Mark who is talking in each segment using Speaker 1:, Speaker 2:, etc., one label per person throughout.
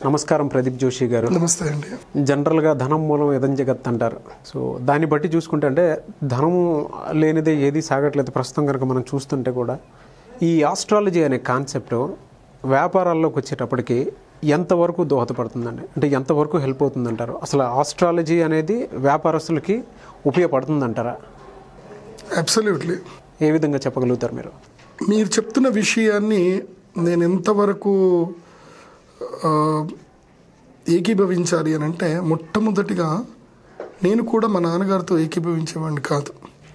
Speaker 1: నమస్కారం ప్రదీప్ జోషి గారు
Speaker 2: నమస్తే అండి
Speaker 1: జనరల్గా ధనం మూలం ఎదం జగత్ అంటారు సో దాన్ని బట్టి చూసుకుంటే అంటే ధనం లేనిదే ఏది సాగట్లేదు ప్రస్తుతం కనుక మనం చూస్తుంటే కూడా ఈ ఆస్ట్రాలజీ అనే కాన్సెప్ట్ వ్యాపారాల్లోకి వచ్చేటప్పటికి ఎంతవరకు దోహదపడుతుందండి అంటే ఎంతవరకు హెల్ప్ అవుతుందంటారు అసలు ఆస్ట్రాలజీ అనేది వ్యాపారస్తులకి ఉపయోగపడుతుందంటారా
Speaker 2: అబ్సల్యూట్లీ
Speaker 1: ఏ విధంగా చెప్పగలుగుతారు మీరు
Speaker 2: మీరు చెప్తున్న విషయాన్ని నేను ఎంతవరకు ఆ, ఏకీభవించాలి అని అంటే మొట్టమొదటిగా నేను కూడా మా నాన్నగారితో ఏకీభవించేవాడిని కాదు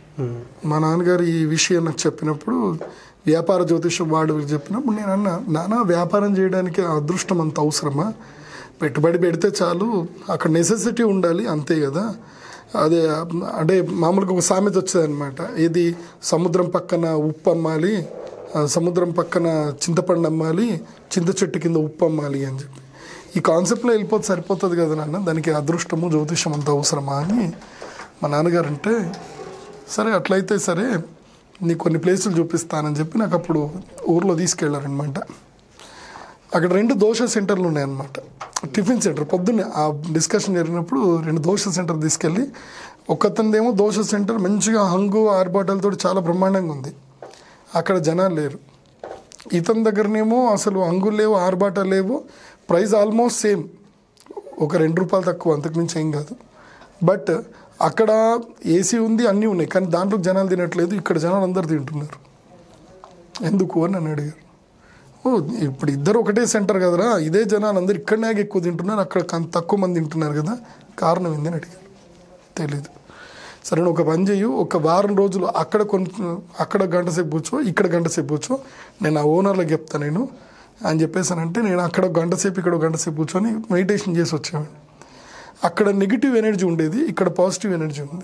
Speaker 2: మా నాన్నగారు ఈ విషయం నాకు చెప్పినప్పుడు వ్యాపార జ్యోతిషం వాడు చెప్పినప్పుడు నేను అన్నా నాన్న వ్యాపారం చేయడానికి ఆ అదృష్టం అంత అవసరమా పెట్టుబడి పెడితే చాలు అక్కడ నెసెసిటీ ఉండాలి అంతే కదా అదే అంటే మామూలుగా ఒక సామెత వచ్చేదన్నమాట ఇది సముద్రం పక్కన ఉప్పు అమ్మాలి ఆ, సముద్రం పక్కన చింతపండు అమ్మాలి చింత చెట్టు కింద ఉప్పు అమ్మాలి అని చెప్పి ఈ కాన్సెప్ట్లో వెళ్ళిపోతే సరిపోతుంది కదా నాన్న దానికి అదృష్టము జ్యోతిషం అంత అవసరమా అని మా నాన్నగారు అంటే సరే అట్లయితే సరే నీకు కొన్ని ప్లేసులు చూపిస్తానని చెప్పి నాకు అప్పుడు ఊర్లో తీసుకెళ్లారనమాట అక్కడ రెండు దోశ సెంటర్లు ఉన్నాయన్నమాట టిఫిన్ సెంటర్ పొద్దున్నే ఆ డిస్కషన్ జరిగినప్పుడు రెండు దోశ సెంటర్ తీసుకెళ్ళి ఒకతనిదేమో దోశ సెంటర్ మంచిగా హంగు ఆర్బాటలతో చాలా బ్రహ్మాండంగా ఉంది అక్కడ జనాలు లేరు ఇతని దగ్గరనేమో అసలు హంగులు లేవు ఆర్బాటాలు లేవు ప్రైస్ ఆల్మోస్ట్ సేమ్ ఒక రెండు రూపాయలు తక్కువ అంతకుమించి ఏం కాదు బట్ అక్కడ ఏసీ ఉంది అన్నీ ఉన్నాయి కానీ దాంట్లో జనాలు తినట్లేదు ఇక్కడ జనాలు అందరు తింటున్నారు ఎందుకు అని నన్ను అడిగారు ఓ ఇప్పుడు ఇద్దరు ఒకటే సెంటర్ కదరా ఇదే జనాలు అందరు ఇక్కడనే ఎక్కువ తింటున్నారు అక్కడ కం- తక్కువ మంది తింటున్నారు కదా కారణం ఏందని అడిగారు తెలీదు సరే నువ్వు ఒక పని చెయ్యి ఒక వారం రోజులు అక్కడ కొంచెం అక్కడ గంట సేపు కూర్చో ఇక్కడ గంట సేపు కూర్చో నేను ఆ ఓనర్లకు చెప్తా నేను అని చెప్పేసానంటే నేను అక్కడ ఒక గంట సేపు ఇక్కడ ఒక గంట సేపు కూర్చొని మెడిటేషన్ చేసి వచ్చేవాడిని అక్కడ నెగిటివ్ ఎనర్జీ ఉండేది ఇక్కడ పాజిటివ్ ఎనర్జీ ఉంది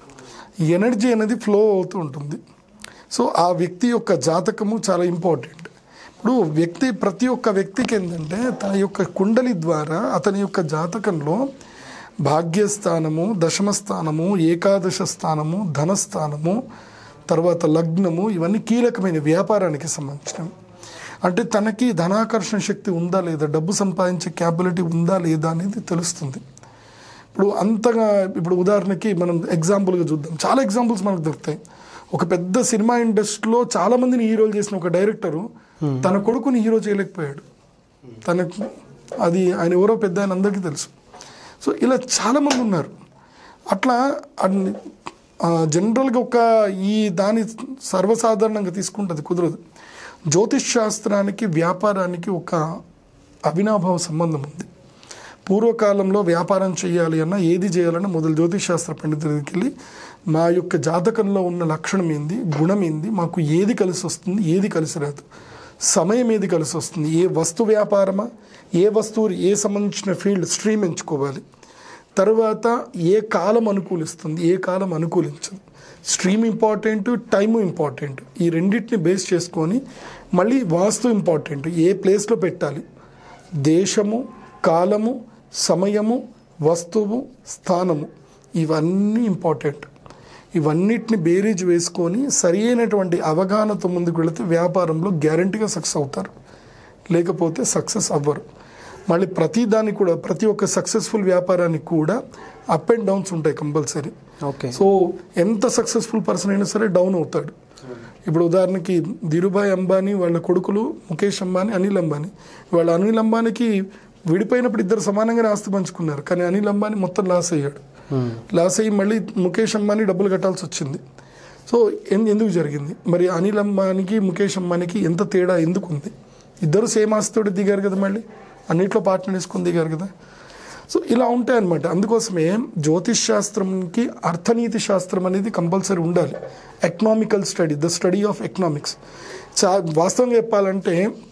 Speaker 2: ఈ ఎనర్జీ అనేది ఫ్లో అవుతూ ఉంటుంది సో ఆ వ్యక్తి యొక్క జాతకము చాలా ఇంపార్టెంట్ ఇప్పుడు వ్యక్తి ప్రతి ఒక్క వ్యక్తికి ఏంటంటే తన యొక్క కుండలి ద్వారా అతని యొక్క జాతకంలో భాగ్యస్థానము దశమ స్థానము ఏకాదశ స్థానము ధనస్థానము తర్వాత లగ్నము ఇవన్నీ కీలకమైన వ్యాపారానికి సంబంధించినవి అంటే తనకి ధనాకర్షణ శక్తి ఉందా లేదా డబ్బు సంపాదించే క్యాపబిలిటీ ఉందా లేదా అనేది తెలుస్తుంది ఇప్పుడు అంతగా ఇప్పుడు ఉదాహరణకి మనం ఎగ్జాంపుల్గా చూద్దాం చాలా ఎగ్జాంపుల్స్ మనకు దొరుకుతాయి ఒక పెద్ద సినిమా ఇండస్ట్రీలో చాలా మందిని హీరోలు చేసిన ఒక డైరెక్టరు తన కొడుకుని హీరో చేయలేకపోయాడు తనకు అది ఆయన ఎవరో పెద్ద ఆయన అందరికీ తెలుసు సో ఇలా చాలామంది ఉన్నారు అట్లా అన్ని ఆ, జనరల్గా ఒక ఈ దాని సర్వసాధారణంగా తీసుకుంటుంది కుదరదు జ్యోతిష్ శాస్త్రానికి వ్యాపారానికి ఒక అవినాభావ సంబంధం ఉంది పూర్వకాలంలో వ్యాపారం చేయాలి అన్నా ఏది చేయాలన్నా మొదలు జ్యోతిష్ శాస్త్ర పండితుల దగ్గరికి వెళ్ళి మా యొక్క జాతకంలో ఉన్న లక్షణం ఏంది గుణం ఏంది మాకు ఏది కలిసి వస్తుంది ఏది కలిసి రాదు సమయం ఏది కలిసి వస్తుంది ఏ వస్తు వ్యాపారమా ఏ వస్తువు ఏ సంబంధించిన ఫీల్డ్ స్ట్రీమ్ ఎంచుకోవాలి తర్వాత ఏ కాలం అనుకూలిస్తుంది ఏ కాలం అనుకూలించదు స్ట్రీమ్ ఇంపార్టెంట్ టైము ఇంపార్టెంట్ ఈ రెండింటిని బేస్ చేసుకొని మళ్ళీ వాస్తు ఇంపార్టెంట్ ఏ ప్లేస్లో పెట్టాలి దేశము కాలము సమయము వస్తువు స్థానము ఇవన్నీ ఇంపార్టెంట్ ఇవన్నిటిని బేరీజ్ వేసుకొని సరి అయినటువంటి అవగాహనతో ముందుకు వెళితే వ్యాపారంలో గ్యారంటీగా సక్సెస్ అవుతారు లేకపోతే సక్సెస్ అవ్వరు మళ్ళీ ప్రతి దానికి కూడా ప్రతి ఒక్క సక్సెస్ఫుల్ వ్యాపారానికి కూడా అప్ అండ్ డౌన్స్ ఉంటాయి కంపల్సరీ
Speaker 1: ఓకే
Speaker 2: సో ఎంత సక్సెస్ఫుల్ పర్సన్ అయినా సరే డౌన్ అవుతాడు ఇప్పుడు ఉదాహరణకి ధీరుభాయ్ అంబానీ వాళ్ళ కొడుకులు ముఖేష్ అంబానీ అనిల్ అంబానీ వాళ్ళ అనిల్ అంబానీకి విడిపోయినప్పుడు ఇద్దరు సమానంగానే ఆస్తి పంచుకున్నారు కానీ అనిల్ అంబానీ మొత్తం లాస్ అయ్యాడు లాస్ అయ్యి మళ్ళీ ముఖేష్ అంబానీ డబ్బులు కట్టాల్సి వచ్చింది సో ఎన్- ఎందుకు జరిగింది మరి అనిల్ అంబానీకి ముఖేష్ అంబానీకి ఎంత తేడా ఎందుకు ఉంది ఇద్దరు సేమ్ ఆస్తితోటి దిగారు కదా మళ్ళీ అన్నిట్లో పార్ట్నర్ వేసుకొని దిగారు కదా సో ఇలా ఉంటాయి అనమాట అందుకోసమే జ్యోతిష్ శాస్త్రంకి అర్థనీతి శాస్త్రం అనేది కంపల్సరీ ఉండాలి economical study the study of economics చా వాస్తవంగా చెప్పాలంటే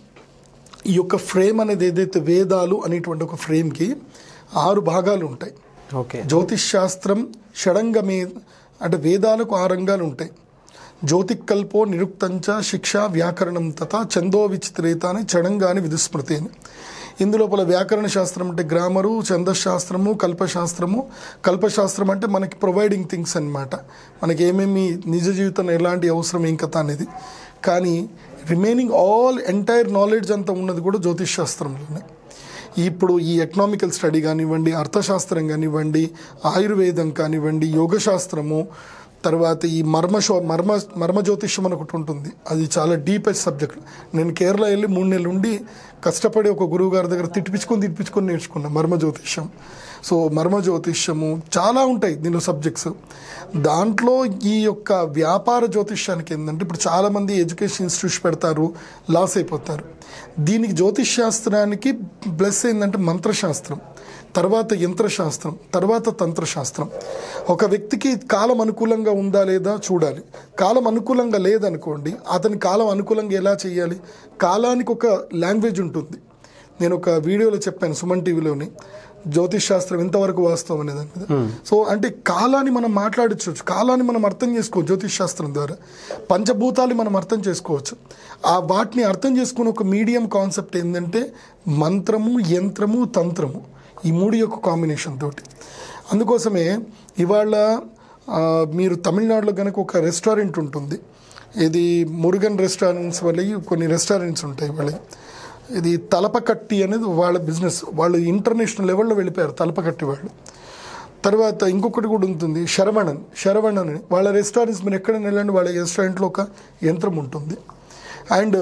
Speaker 2: ఈ యొక్క ఫ్రేమ్ అనేది ఏదైతే వేదాలు అనేటువంటి ఒక ఫ్రేమ్కి ఆరు భాగాలు ఉంటాయి
Speaker 1: ఓకే
Speaker 2: జ్యోతిష్ శాస్త్రం షడంగమే అంటే వేదాలకు ఆ రంగాలు ఉంటాయి జ్యోతికల్పో నిరుక్తంచ శిక్ష వ్యాకరణం తథా ఛందో విచిత్రేత అని చడంగాని విదుస్మృతి అని ఇందులోపల వ్యాకరణ శాస్త్రం అంటే గ్రామరు ఛందశాస్త్రము కల్పశాస్త్రము కల్పశాస్త్రం అంటే మనకి ప్రొవైడింగ్ థింగ్స్ అన్నమాట మనకి ఏమేమి నిజ జీవితంలో ఎలాంటి అవసరం ఏం కథ అనేది కానీ రిమైనింగ్ ఆల్ ఎంటైర్ నాలెడ్జ్ అంతా ఉన్నది కూడా జ్యోతిష్ శాస్త్రంలోనే ఇప్పుడు ఈ ఎకనామికల్ స్టడీ కానివ్వండి అర్థశాస్త్రం కానివ్వండి ఆయుర్వేదం కానివ్వండి యోగశాస్త్రము తర్వాత ఈ మర్మ షో మర్మ మర్మ జ్యోతిష్యం అని ఒకటి ఉంటుంది అది చాలా డీపెస్ట్ సబ్జెక్ట్ నేను కేరళ వెళ్ళి మూడు నెలలు ఉండి కష్టపడి ఒక గురువు గారి దగ్గర తిట్టిపించుకొని తిట్టిపించుకొని నేర్చుకున్నా మర్మ జ్యోతిష్యం సో మర్మ జ్యోతిష్యము చాలా ఉంటాయి దీనిలో సబ్జెక్ట్స్ దాంట్లో ఈ యొక్క వ్యాపార జ్యోతిష్యానికి ఏంటంటే ఇప్పుడు చాలామంది ఎడ్యుకేషన్ ఇన్స్టిట్యూట్స్ పెడతారు లాస్ అయిపోతారు దీనికి జ్యోతిష్ శాస్త్రానికి ప్లస్ ఏంటంటే మంత్రశాస్త్రం తర్వాత యంత్రశాస్త్రం తర్వాత తంత్రశాస్త్రం ఒక వ్యక్తికి కాలం అనుకూలంగా ఉందా లేదా చూడాలి కాలం అనుకూలంగా లేదనుకోండి అతని కాలం అనుకూలంగా ఎలా చేయాలి కాలానికి ఒక లాంగ్వేజ్ ఉంటుంది నేను ఒక వీడియోలో చెప్పాను సుమన్ టీవీలోని జ్యోతిష్ శాస్త్రం ఎంతవరకు వాస్తవం అనే దాని మీద సో అంటే కాలాన్ని మనం మాట్లాడచ్చు కాలాన్ని మనం అర్థం చేసుకోవచ్చు జ్యోతిష్ శాస్త్రం ద్వారా పంచభూతాలు మనం అర్థం చేసుకోవచ్చు ఆ వాటిని అర్థం చేసుకునే ఒక మీడియం కాన్సెప్ట్ ఏంటంటే మంత్రము యంత్రము తంత్రము ఈ మూడు యొక్క కాంబినేషన్ తోటి అందుకోసమే ఇవాళ ఆ, మీరు తమిళనాడులో కనుక ఒక రెస్టారెంట్ ఉంటుంది ఇది మురుగన్ రెస్టారెంట్స్ వాళ్ళవి కొన్ని రెస్టారెంట్స్ ఉంటాయి వాళ్ళవి ఇది తలపకట్టి అనేది వాళ్ళ బిజినెస్ వాళ్ళు ఇంటర్నేషనల్ లెవెల్లో వెళ్ళిపోయారు తలపకట్టి వాళ్ళు తర్వాత ఇంకొకటి కూడా ఉంటుంది శరవణన్ శరవణన్ అని వాళ్ళ రెస్టారెంట్స్ మీరు ఎక్కడ వెళ్ళండి వాళ్ళ రెస్టారెంట్లో ఒక యంత్రం ఉంటుంది అండ్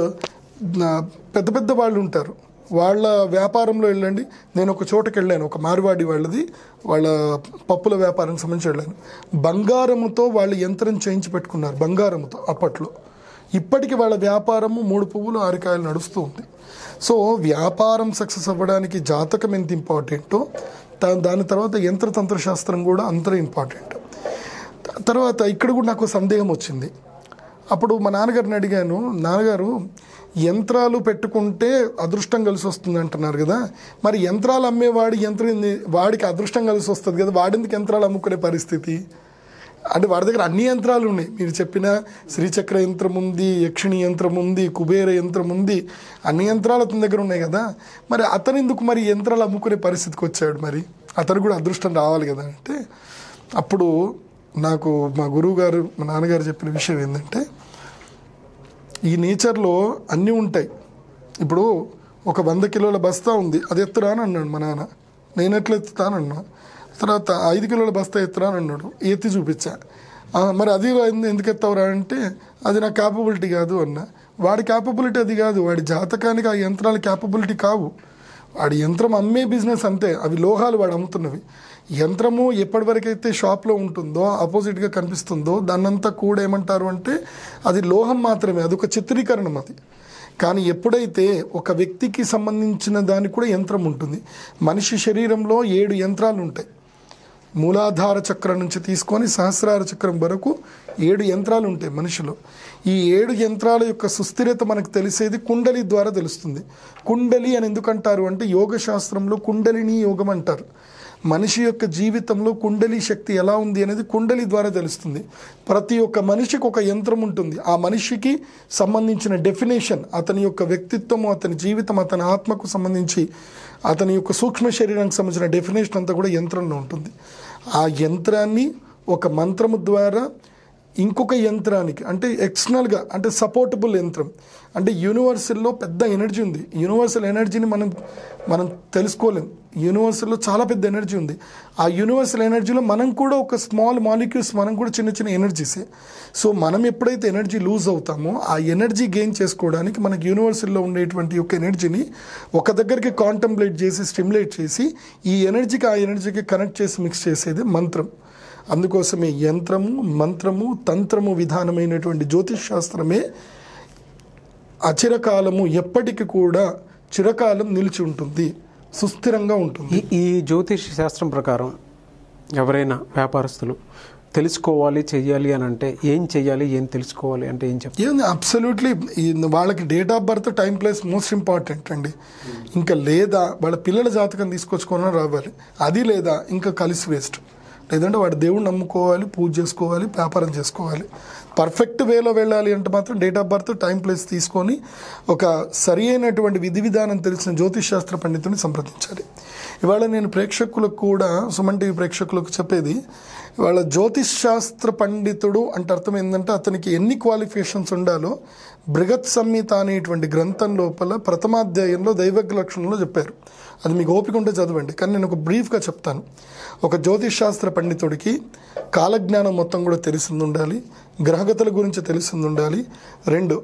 Speaker 2: పెద్ద పెద్ద వాళ్ళు ఉంటారు వాళ్ళ వ్యాపారంలో వెళ్ళండి నేను ఒక చోటకి వెళ్ళాను ఒక మార్వాడి వాళ్ళది వాళ్ళ పప్పుల వ్యాపారం సంబంధించి వెళ్ళాను బంగారముతో వాళ్ళు యంత్రం చేయించి పెట్టుకున్నారు బంగారముతో అప్పట్లో ఇప్పటికి వాళ్ళ వ్యాపారము మూడు పువ్వులు ఆరికాయలు నడుస్తూ ఉంది సో వ్యాపారం సక్సెస్ అవ్వడానికి జాతకం ఎంత ఇంపార్టెంటో దా- దాని తర్వాత యంత్రతంత్ర శాస్త్రం కూడా అంత ఇంపార్టెంట్ త- తర్వాత ఇక్కడ కూడా నాకు సందేహం వచ్చింది అప్పుడు మా నాన్నగారిని అడిగాను నాన్నగారు యంత్రాలు పెట్టుకుంటే అదృష్టం కలిసి వస్తుంది అంటున్నారు కదా మరి యంత్రాలు అమ్మేవాడి యంత్రం ఏంది- వాడికి అదృష్టం కలిసి వస్తుంది కదా వాడెందుకు యంత్రాలు అమ్ముకునే పరిస్థితి అంటే వాడి దగ్గర అన్ని యంత్రాలు ఉన్నాయి మీరు చెప్పిన శ్రీచక్ర యంత్రం ఉంది యక్షిణి యంత్రం ఉంది కుబేర యంత్రం ఉంది అన్ని యంత్రాలు అతని దగ్గర ఉన్నాయి కదా మరి అతను ఎందుకు మరి యంత్రాలు అమ్ముకునే పరిస్థితికి వచ్చాడు మరి అతను కూడా అదృష్టం రావాలి కదా అంటే అప్పుడు నాకు మా గురువు గారు మా నాన్నగారు చెప్పిన విషయం ఏంటంటే ఈ నేచర్లో అన్నీ ఉంటాయి ఇప్పుడు ఒక వంద కిలోల బస్తా ఉంది అది ఎత్తురా అని అన్నాడు మా నాన్న నేను ఎట్లా ఎత్తుతానన్నా తర్వాత ఐదు కిలోల బస్తా ఎత్తురా అని అన్నాడు ఎత్తి చూపించా "ఆ, మరి అది ఎందు- ఎందుకు ఎత్తావురా అంటే అది నా క్యాపబిలిటీ కాదు అన్న వాడి క్యాపబిలిటీ అది కాదు వాడి జాతకానికి ఆ యంత్రాల క్యాపబిలిటీ కావు వాడి యంత్రం అమ్మే బిజినెస్ అంతే అవి లోహాలు వాడు అమ్ముతున్నవి యంత్రము ఎప్పటివరకైతే షాప్లో ఉంటుందో ఆపోజిట్గా కనిపిస్తుందో దాన్నంతా కూడా ఏమంటారు అంటే అది లోహం మాత్రమే అది ఒక చిత్రీకరణం అది కానీ ఎప్పుడైతే ఒక వ్యక్తికి సంబంధించిన దానికి కూడా యంత్రం ఉంటుంది మనిషి శరీరంలో ఏడు యంత్రాలు ఉంటాయి మూలాధార చక్రం నుంచి తీసుకొని సహస్రార చక్రం వరకు ఏడు యంత్రాలు ఉంటాయి మనిషిలో ఈ ఏడు యంత్రాల యొక్క సుస్థిరత మనకు తెలిసేది కుండలి ద్వారా తెలుస్తుంది కుండలి అని ఎందుకంటారు అంటే యోగ శాస్త్రంలో కుండలిని యోగం అంటారు మనిషి యొక్క జీవితంలో కుండలి శక్తి ఎలా ఉంది అనేది కుండలి ద్వారా తెలుస్తుంది ప్రతి ఒక్క మనిషికి ఒక యంత్రం ఉంటుంది ఆ మనిషికి సంబంధించిన డెఫినేషన్ అతని యొక్క వ్యక్తిత్వము అతని జీవితం అతని ఆత్మకు సంబంధించి అతని యొక్క సూక్ష్మ శరీరానికి సంబంధించిన డెఫినేషన్ అంతా కూడా యంత్రంలో ఉంటుంది ఆ యంత్రాన్ని ఒక మంత్రము ద్వారా ఇంకొక యంత్రానికి అంటే ఎక్స్టర్నల్గా అంటే సపోర్టబుల్ యంత్రం అంటే యూనివర్సల్లో పెద్ద ఎనర్జీ ఉంది యూనివర్సల్ ఎనర్జీని మనం మనం తెలుసుకోలేం యూనివర్సల్లో చాలా పెద్ద ఎనర్జీ ఉంది ఆ యూనివర్సల్ ఎనర్జీలో మనం కూడా ఒక స్మాల్ మాలిక్యూల్స్ మనం కూడా చిన్న చిన్న ఎనర్జీసే సో మనం ఎప్పుడైతే ఎనర్జీ లూజ్ అవుతామో ఆ ఎనర్జీ గెయిన్ చేసుకోవడానికి మనకి యూనివర్సల్లో ఉండేటువంటి యొక్క ఎనర్జీని ఒక దగ్గరికి కాంటంప్లేట్ చేసి స్టిమ్యులేట్ చేసి ఈ ఎనర్జీకి ఆ ఎనర్జీకి కనెక్ట్ చేసి మిక్స్ చేసేది మంత్రం అందుకోసమే యంత్రము మంత్రము తంత్రము విధానమైనటువంటి జ్యోతిష్ శాస్త్రమే అచిరకాలము ఎప్పటికి కూడా చిరకాలం నిలిచి ఉంటుంది సుస్థిరంగా ఉంటుంది
Speaker 1: ఈ ఈ జ్యోతిష్ శాస్త్రం ప్రకారం ఎవరైనా వ్యాపారస్తులు తెలుసుకోవాలి చెయ్యాలి అని అంటే ఏం చెయ్యాలి ఏం తెలుసుకోవాలి అంటే ఏం చెప్తారు
Speaker 2: ఏంది అబ్సల్యూట్లీ వాళ్ళకి date of birth time place most important అండి ఇంకా లేదా వాళ్ళ పిల్లల జాతకం తీసుకొచ్చుకొని రావాలి అది లేదా ఇంకా కలిసి వేస్ట్ లేదంటే వాడు దేవుడు నమ్ముకోవాలి పూజ చేసుకోవాలి వ్యాపారం చేసుకోవాలి పర్ఫెక్ట్ వేలో వెళ్ళాలి అంటే మాత్రం date of birth time place తీసుకొని ఒక సరి అయినటువంటి విధి విధానం తెలిసిన జ్యోతిష్ శాస్త్ర పండితుని సంప్రదించాలి ఇవాళ నేను ప్రేక్షకులకు కూడా సుమన్ టీవీ ప్రేక్షకులకు చెప్పేది ఇవాళ జ్యోతిష్ శాస్త్ర పండితుడు అంటే అర్థం ఏంటంటే అతనికి ఎన్ని క్వాలిఫికేషన్స్ ఉండాలో బృహత్ సంహిత అనేటువంటి గ్రంథం లోపల ప్రథమాధ్యాయంలో దైవజ్ఞ లక్షణంలో చెప్పారు అది మీకు ఓపిక ఉంటే చదవండి కానీ నేను ఒక బ్రీఫ్గా చెప్తాను ఒక జ్యోతిష్ శాస్త్ర పండితుడికి కాలజ్ఞానం మొత్తం కూడా తెలిసింది ఉండాలి గ్రహగతుల గురించి తెలిసింది ఉండాలి రెండు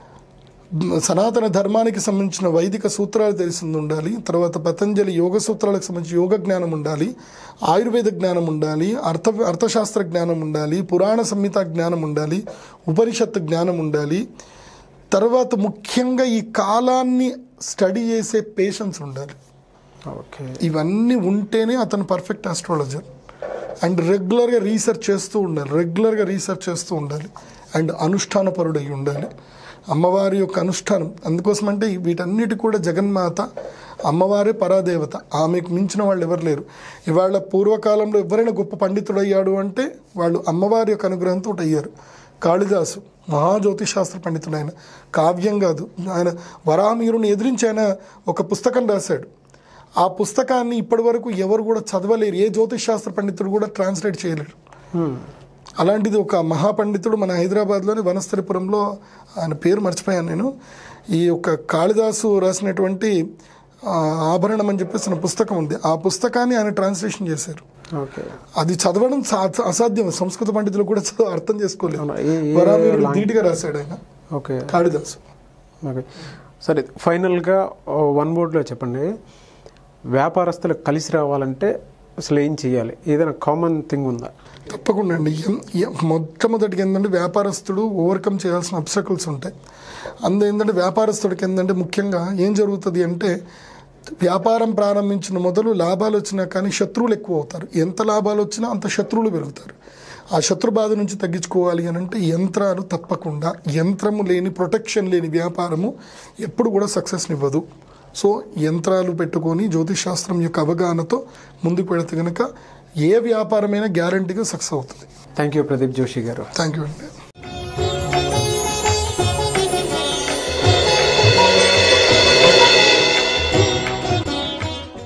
Speaker 2: సనాతన ధర్మానికి సంబంధించిన వైదిక సూత్రాలు తెలిసింది ఉండాలి తర్వాత పతంజలి యోగ సూత్రాలకు సంబంధించి యోగ జ్ఞానం ఉండాలి ఆయుర్వేద జ్ఞానం ఉండాలి అర్థ అర్థశాస్త్ర జ్ఞానం ఉండాలి పురాణ సంహిత జ్ఞానం ఉండాలి ఉపనిషత్తు జ్ఞానం ఉండాలి తర్వాత ముఖ్యంగా ఈ కాలాన్ని స్టడీ చేసే పేషెన్స్ ఉండాలి
Speaker 1: ఓకే
Speaker 2: ఇవన్నీ ఉంటేనే అతను పర్ఫెక్ట్ ఆస్ట్రాలజర్ అండ్ రెగ్యులర్గా రీసెర్చ్ చేస్తూ ఉండాలి రెగ్యులర్గా రీసెర్చ్ చేస్తూ ఉండాలి అండ్ అనుష్ఠానపరుడై ఉండాలి అమ్మవారి యొక్క అనుష్ఠానం అందుకోసం అంటే వీటన్నిటి కూడా జగన్మాత అమ్మవారే పరాదేవత ఆమెకు మించిన వాళ్ళు ఎవరు లేరు ఇవాళ పూర్వకాలంలో ఎవరైనా గొప్ప పండితుడు అయ్యాడు అంటే వాళ్ళు అమ్మవారి యొక్క అనుగ్రహంతో అయ్యారు కాళిదాసు మహాజ్యోతిశాస్త్ర పండితుడు ఆయన కావ్యం కాదు ఆయన వరామీరుని ఎదిరించి ఆయన ఒక పుస్తకం రాశాడు ఆ పుస్తకాన్ని ఇప్పటి వరకు ఎవరు కూడా చదవలేరు ఏ జ్యోతిష్ శాస్త్ర పండితుడు కూడా ట్రాన్స్లేట్ చేయలేరు అలాంటిది ఒక మహాపండితుడు మన హైదరాబాద్లోని వనస్థలిపురంలో ఆయన పేరు మర్చిపోయాను నేను ఈ యొక్క కాళిదాసు రాసినటువంటి ఆ, ఆభరణం అని చెప్పేసి నా పుస్తకం ఉంది ఆ పుస్తకాన్ని ఆయన ట్రాన్స్లేషన్ చేశారు
Speaker 1: ఓకే
Speaker 2: అది చదవడం సా- అసాధ్యం సంస్కృత పండితులు కూడా చదువు అర్థం చేసుకోలేదు
Speaker 1: అవునా? ఏ- ఏ
Speaker 2: వరామీరుడు
Speaker 1: లాంగ్-
Speaker 2: ధీటుగా రాశాడు ఆయన
Speaker 1: ఓకే
Speaker 2: కాళిదాసు
Speaker 1: ఓకే సరే ఫైనల్గా వన్ వర్డ్లో చెప్పండి వ్యాపారస్తులకు కలిసి రావాలంటే అసలు ఏం చేయాలి ఏదైనా కామన్ థింగ్ ఉందా
Speaker 2: తప్పకుండా అండి ఎం- ఎం- మొట్టమొదటిగా ఏంటంటే వ్యాపారస్తుడు ఓవర్కమ్ చేయాల్సిన అబ్స్టకల్స్ ఉంటాయి అందు ఏంటంటే వ్యాపారస్తుడికి ఏంటంటే ముఖ్యంగా ఏం జరుగుతుంది అంటే వ్యాపారం ప్రారంభించిన మొదలు లాభాలు వచ్చినా కానీ శత్రువులు ఎక్కువ అవుతారు ఎంత లాభాలు వచ్చినా అంత శత్రువులు పెరుగుతారు ఆ శత్రు బాధ నుంచి తగ్గించుకోవాలి అని అంటే యంత్రాలు తప్పకుండా యంత్రము లేని ప్రొటెక్షన్ లేని వ్యాపారము ఎప్పుడు కూడా సక్సెస్నివ్వదు సో యంత్రాలు పెట్టుకొని జ్యోతిష్ శాస్త్రం యొక్క అవగాహనతో ముందుకు పెడితే కనుక ఏ వ్యాపారమైనా గ్యారంటీగా సక్సెస్ అవుతుంది
Speaker 1: థ్యాంక్ యూ ప్రదీప్ జోషి గారు
Speaker 2: థ్యాంక్ యూ అండి